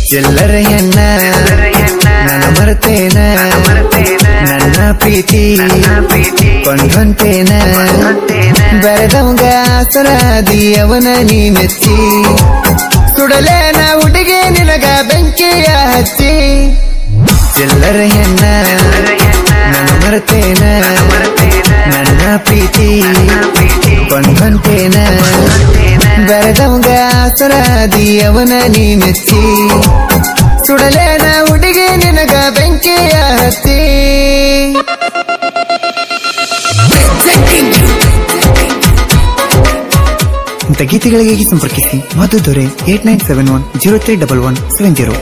ಚಿಲ್ಲರ ಹೆಣ್ಣ ನನ್ನ ಮರ್ತೇನ ನನ್ನ ಪ್ರೀತಿ ಕೊಂಡ್ಕೊಂತೇನ ಬೆರೆದವಂಗ ಆಸರಾದಿ ಅವನ ನೀ ಮೆಚ್ಚಿ ಸುಡಲೇನ ಹುಡುಗಿ ನಿನಗ ಬೆಂಕಿಯ ಹಚ್ಚಿ ಚಿಲ್ಲರ ಹೆಣ್ಣ ನನ್ನ ಮರ್ತೇನ ನನ್ನ ಪ್ರೀತಿ ಕೊಂಡ್ಕೊಂತೇನ ಬೆರೆದವಂಗ ಆಸರಾದಿ ಅವನ ನೀ ಮೆಚ್ಚಿ ಸುಡಲೇನ ಹುಡುಗಿ ನಿನಗ ಬೆಂಕಿಯ ಹತ್ತಿ ಇಂಥ ಗೀತೆಗಳಿಗೆ ಸಂಪರ್ಕಿಸಿ Madhu Dore eight nine seven one zero three double one seven zero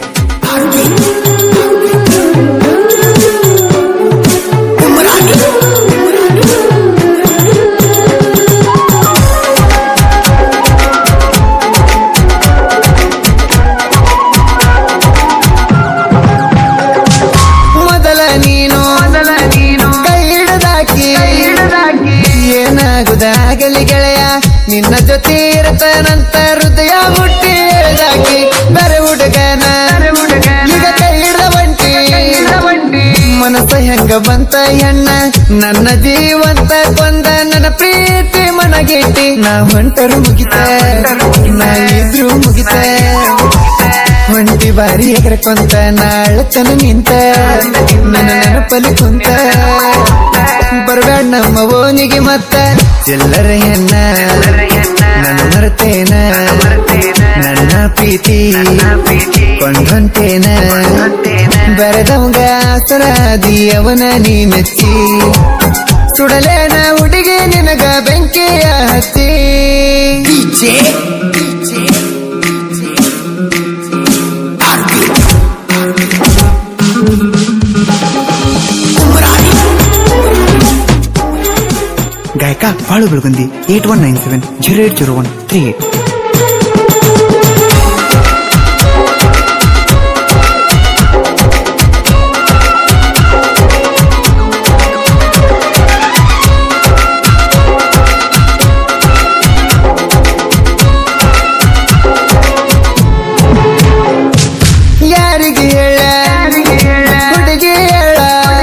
ಮೊದಲ ನೀನು ಕೈ ಹಿಡದಾಕಿ ಏನಾಗುದಾಗಲಿ ಗೆಳೆಯ ನಿನ್ನ ಜೊತೆ ಇರತನಂತ ಹೃದಯ ಮುಟ್ಟಿ ಹೇಳ್ದಾಕಿ ಬರೆ ಹುಡುಗನ ಈಗ ಕೈ ಹಿಡ್ದ ಬಂಟಿ ಮನಸ್ಸ ಹೆಂಗ ಬಂತ ಹೆಣ್ಣ ನನ್ನ ಜೀವಂತ ಕೊಂದ ನನ್ನ ಪ್ರೀತಿ ಮನಗಿಟ್ಟಿ ನಾ ಹೊಂಟರು ಮುಗಿತ ನಾ ಇದ್ರು ಮುಗಿತ ಒಂಟಿ ಬಾರಿ ಎಗರಕೊಂತ ನಾಳತನ ನಿಂತ ನನ್ನ ನೆನಪಲ್ಲಿ ಕುಂತ ಬರ್ಬೇಡ ನಮ್ಮ ಓನಿಗೆ ಮತ್ತ ಚಿಲ್ಲರ ಹೆಣ್ಣ ನನ್ನ ಮರ್ತೇನ ನನ್ನ ಪ್ರೀತಿ ಕೊಂಡ್ಕೊಂತೇನ ಬೆರೆದವಂಗ ಆಸರಾದಿ ಅವನ ನೀ ಮೆಚ್ಚಿ ಸುಡಲೇನ ಹುಡುಗಿ ನಿನಗ ಬೆಂಕಿಯ ಹತ್ತಿ ಗಾಯಕ Balu Belagundi eight one nine seven zero eight zero one three eight ಯಾರಿಗೆ ಹೇಳ ಹುಡುಗಿ ಹೇಳ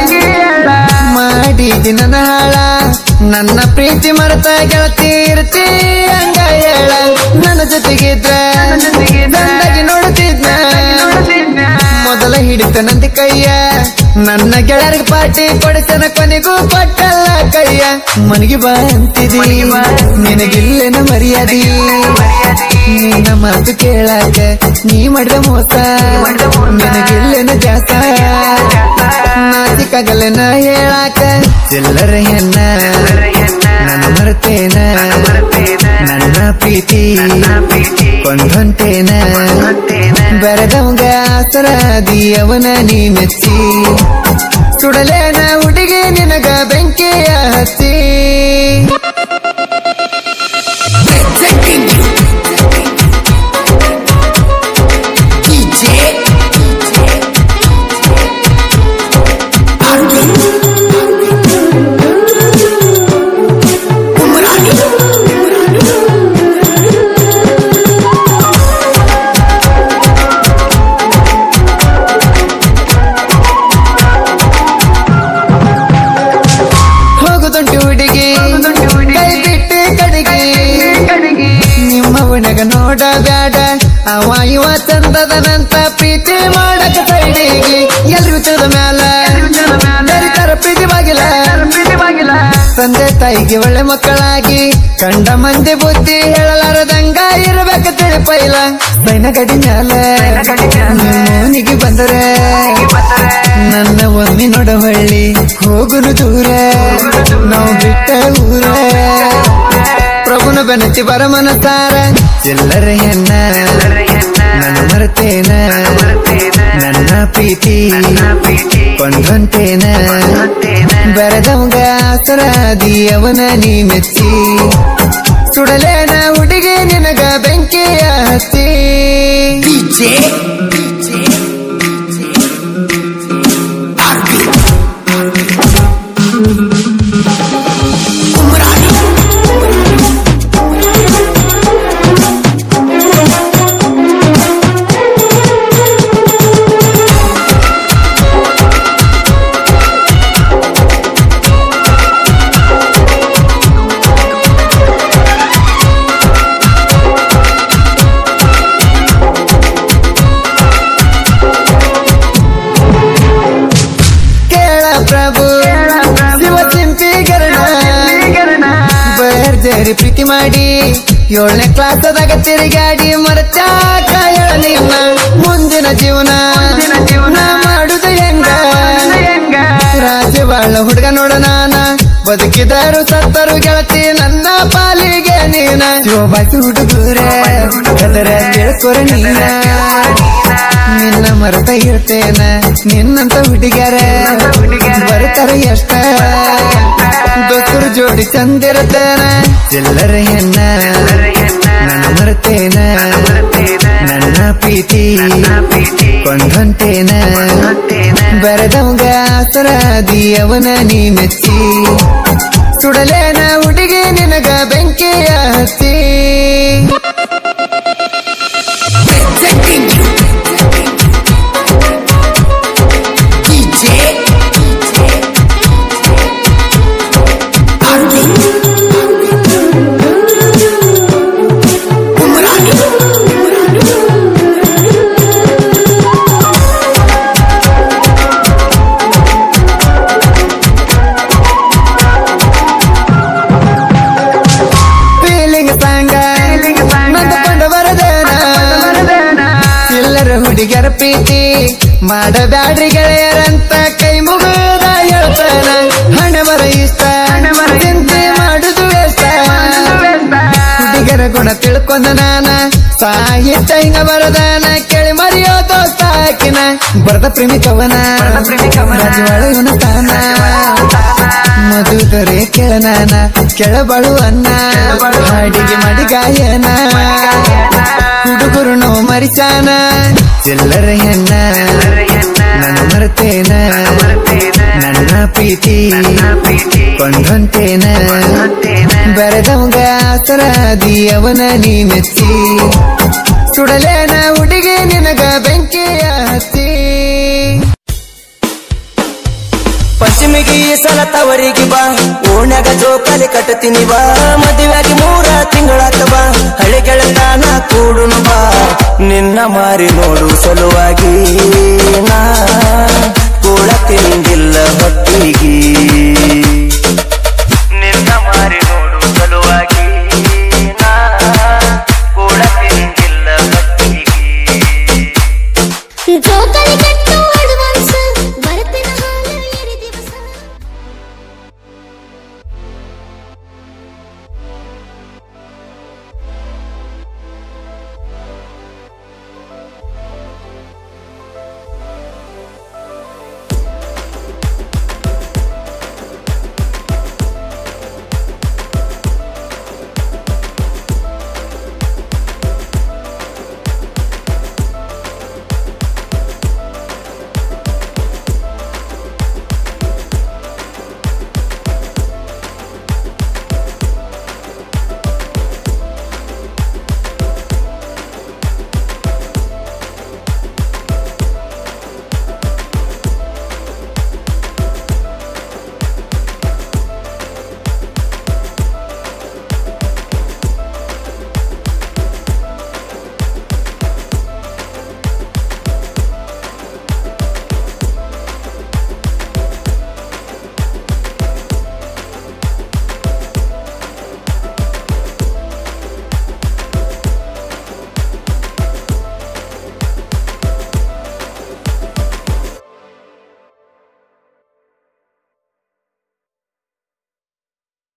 ಮಾಡಿದಿ ನನ್ನ ಹಾಳ ನನ್ನ ಪ್ರೀತಿ ಮರೆತ ಗೆಳತಿ ಇರ್ತಿ ಹಂಗ ಹೇಳ ನನ್ನ ಜೊತೆಗಿದ್ರ ಚಂದಾಗಿ ನೋಡುತ್ತಿದ್ನ ಮೊದಲ ಹಿಡಿತನಂತೆ ಕೈಯ ನನ್ನ ಗೆಳರಿಗೆ ಪಾಟಿ ಕೊಡಿಸನ ಕೊನೆಗೂ ಕೊಟ್ಟಲ್ಲ ಕೈಯ ಮನೆಗೆ ಬಾ ಅಂತಿದಿ ನಿನಗಿಲ್ಲೇನ ಮರ್ಯಾದಿ ನಿನ್ನ ಮಾತು ಕೇಳಾಕ ನೀ ಮಾಡಿದ ಮೋಸ ನಿನಗಿಲ್ಲೇನ ಜಾಸ ನಾಚಿಕಾಗಲ್ಲೇನ ಹೇಳಾಕ ಚಿಲ್ಲರ ಹೆಣ್ಣ ನನ್ನ ಮರ್ತೇನ ನನ್ನ ಪ್ರೀತಿ ಕೊಂಡ್ಕೊಂತೇನ ಬೆರೆದವಂಗ ಆಸರಾದಿ ಅವನ ನೀ ಮೆಚ್ಚಿ ಸುಡಲೇನ ಹುಡುಗಿ ನಿನಗ ಬೆಂಕಿಯ ಹತ್ತಿ ಹೋಗುದುಂಟು ಹುಡುಗಿ ಕೈ ಬಿಟ್ಟು ಕಡೆಗೆ ನಿಮ್ಮ ಉಣಗ ನೋಡ ಬ್ಯಾಡ ಅವ ಇವ ಚಂದದನಂತ ಪ್ರೀತಿ ಮಾಡಕ ಸೈಡಿಗೆ ಎಲ್ರಿಗೂ ಚದ ಮ್ಯಾಲ ಬೆರಿತಾರ ಪ್ರೀತಿ ಬಾಗಿಲ ತಂದೆ ತಾಯಿಗೆ ಒಳ್ಳೆ ಮಕ್ಕಳಾಗಿ ಕಂಡ ಮಂದಿ ಬುದ್ಧಿ ಹೇಳಲಾರದಂಗ ಇರ್ಬೇಕ ತಿಳಿ ಪೈಲ ಬೈನ ಗಡಿ ಮ್ಯಾಲ ಮೋನಿಗೆ ಬಂದರೆ ನನ್ನ ಒಮ್ಮೆ ನೋಡವಳ್ಳಿ ಹೋಗುನು ದೂರ ನಾವು ಬಿಟ್ಟ ಊರ ಪ್ರಭುನ ಬೆನತಿ ಬರ ಮನಸಾರ ಚಿಲ್ಲರ ಹೆಣ್ಣ ನನ್ನ ಮರ್ತೇನ ನನ್ನ ಪ್ರೀತಿ ಕೊಂಡ್ಕೊಂತೇನ ಬೆರೆದವಂಗ ಆಸರಾದಿ ಅವನ ನೀ ಮೆಚ್ಚಿ ಸುಡಲೇನ ಹುಡುಗಿ ನಿನಗ ಬೆಂಕಿಯ ಹತ್ತಿ ಸರಿ ಪ್ರೀತಿ ಮಾಡಿ ಏಳನೇ ಕ್ಲಾಸದಾಗ ತಿರುಗಾಡಿ ಮರಚಾಕ ನಿನ್ನ ಮುಂದಿನ ಜೀವನ ನಾ ಮಾಡುದು ಹೆಂಗ ರಾಜವಾಳ ಹುಡುಗ ನೋಡ ನಾನ ಬದುಕಿದರು ಸತ್ತರು ಗೆಳತಿ ನನ್ನ ಪಾಲಿಗೆ ನೀನ ಬಾಸಿ ಹುಡುಗರೇ ಕದರ ಕೇಳ್ಕೊರ ನೀನ ನಿನ್ನ ಮರೆತ ಇರ್ತೇನ ನಿನ್ನಂತ ಹುಡುಗ್ಯಾರ ಬರ್ತಾರ ಎಷ್ಟ ದೋಸ್ತರು ಜೋಡಿ ಚಂದಿರ್ತೇನ ಎಲ್ಲರ ಹೆಣ್ಣ ನನ್ನ ಮರೆತೇನ ನನ್ನ ಪ್ರೀತಿ ಕೊಂಡೊಂಟೇನ ಬರದವಂಗ ಆಸರಾದಿ ಅವನ ನೀ ಮೆಚ್ಚಿ ಸುಡಲೇನ ಹುಡುಗಿ ನಿನಗ ಬೆಂಕಿಯ ಹತ್ತಿ Presenting you. DJ. Arvind. Umrani. Feeling song ನಂದುಕೊಂಡು ಬರದೇನ ಎಲ್ಲರ ಹುಡುಗರ ಪ್ರೀತಿ ಮಾಡಬ್ಯಾಡ್ರಿ ಗೆಳೆಯರಂತ ಕೈ ಮುಗಿದ ಹೇಳ್ತಾನ ಹಣ ಬರ ಇಷ್ಟ ಚಿಂತೆ ಮಾಡುದು ವೇಷ್ಟ ಹುಡುಗರ ಗುಣ ತಿಳ್ಕೊಂಡ ನಾನ ಸಾಹಿತ್ಯ ಹಿಂಗ ಬರದಾನ ಕೇಳಿ ಮರಿಯೋ ದೋಸ್ತ ಹಾಕಿನ ಬರದ ಪ್ರೇಮಿ ಕವನ ರಾಜವಾಳ ಇವನ ತಾನ ಮಧುದರೆ ಕೆಳನಾನ ಕೆಳಬಳು ಅನ್ನ ಹಾಡಿಗೆ ಮಾಡಿ ಗಾಯನ ಹುಡುಗರು ನೋವು ಮರಿಚಾನ ಎಲ್ಲರ ಹೆಣ್ಣ ನನ್ನ ಮರ್ತೇನ ನನ್ನ ಪ್ರೀತಿ ಕೊಂಡೊಂಟೇನ ಬರೆದವಂಗ ಆಸರಾದಿ ಅವನ ನೀ ಮೆಚ್ಚಿ ಸುಡಲೇನ ಹುಡುಗಿ ನಿನಗ ಬೆಂಕಿಯ ಹತ್ತಿ ಪಶ್ಚಿಮಿಗೆ ಈ ಸಲ ತವರಿಗೆ ಬಾ ಓಣ್ಯಾಗ ಜೋಕಾಲಿ ಕಟ್ಟತೀನಿ ಬಾ ಮದುವೆಯಾಗಿ ಮೂರ ತಿಂಗಳಾತ ಬಾ ಹಳೆ ಗೆಳತಾನ ಕೂಡುನು ಬಾ ನಿನ್ನ ಮಾರಿ ನೋಡು ಸಲುವಾಗಿ